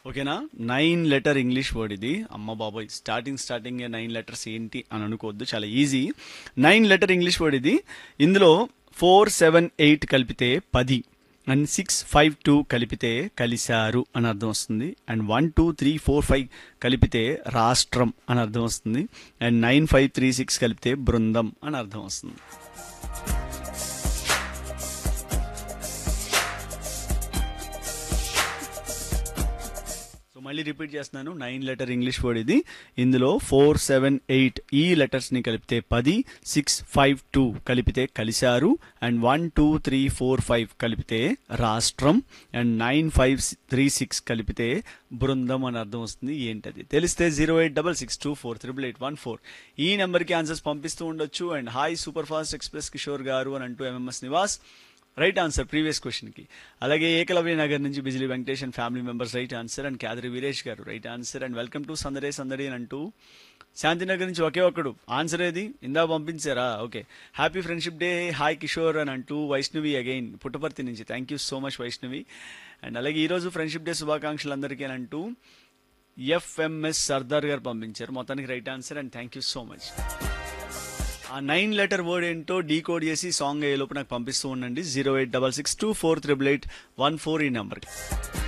ఓకేనా nine letter English word ఇది అమ్మ బాబోయ్ స్టార్టింగ్ స్టార్టింగ్ నైన్ లెటర్స్ ఏంటి అని అనుకోవద్దు చాలా easy nine letter English word ఇది ఇందులో ఫోర్ సెవెన్ ఎయిట్ కలిపితే పది అండ్ సిక్స్ ఫైవ్ టూ కలిపితే కలిశారు అని అర్థం వస్తుంది and one two three four five కలిపితే రాష్ట్రం అని అర్థం వస్తుంది and nine five three six కలిపితే బృందం అని అర్థం వస్తుంది సో మళ్ళీ రిపీట్ చేస్తున్నాను నైన్ లెటర్ ఇంగ్లీష్ వర్డ్ ఇది ఇందులో ఫోర్ సెవెన్ ఎయిట్ ఈ లెటర్స్ని కలిపితే పది సిక్స్ ఫైవ్ టూ కలిపితే కలిశారు and one two three four five కలిపితే రాష్ట్రం and nine five three six కలిపితే బృందం అని అర్థం వస్తుంది ఏంటది తెలిస్తే zero eight double six two four triple eight one four ఈ నెంబర్కి ఆన్సర్స్ పంపిస్తూ ఉండొచ్చు and hi super fast express Kishore గారు అని అంటూ MMS Nivas right answer previous క్వశ్చన్కి అలాగే ఏకలవ్య నగర్ నుంచి Bijili Venkatesh and family members right answer and Kyadari Veeresh గారు right answer and welcome to సందడే సందడి అని అంటూ శాంతినగర్ నుంచి ఒకే ఒక్కడు ఆన్సర్ ఏది ఇందా పంపించారా okay happy friendship day hi Kishore అని అంటూ వైష్ణవి అగైన్ పుట్టపర్తి నుంచి thank you so much Vaishnavi and అలాగే ఈరోజు ఫ్రెండ్షిప్ డే శుభాకాంక్షలు అందరికీ అని అంటూ ఎఫ్ఎంఎస్ సర్దార్ గారు పంపించారు మొత్తానికి right answer and thank you so much ఆ నైన్ లెటర్ వర్డ్ ఏంటో డీ కోడ్ చేసి సాంగ్ అయ్యే లోపు నాకు పంపిస్తూ ఉండండి zero eight double six two four triple eight one four ఈ నెంబర్కి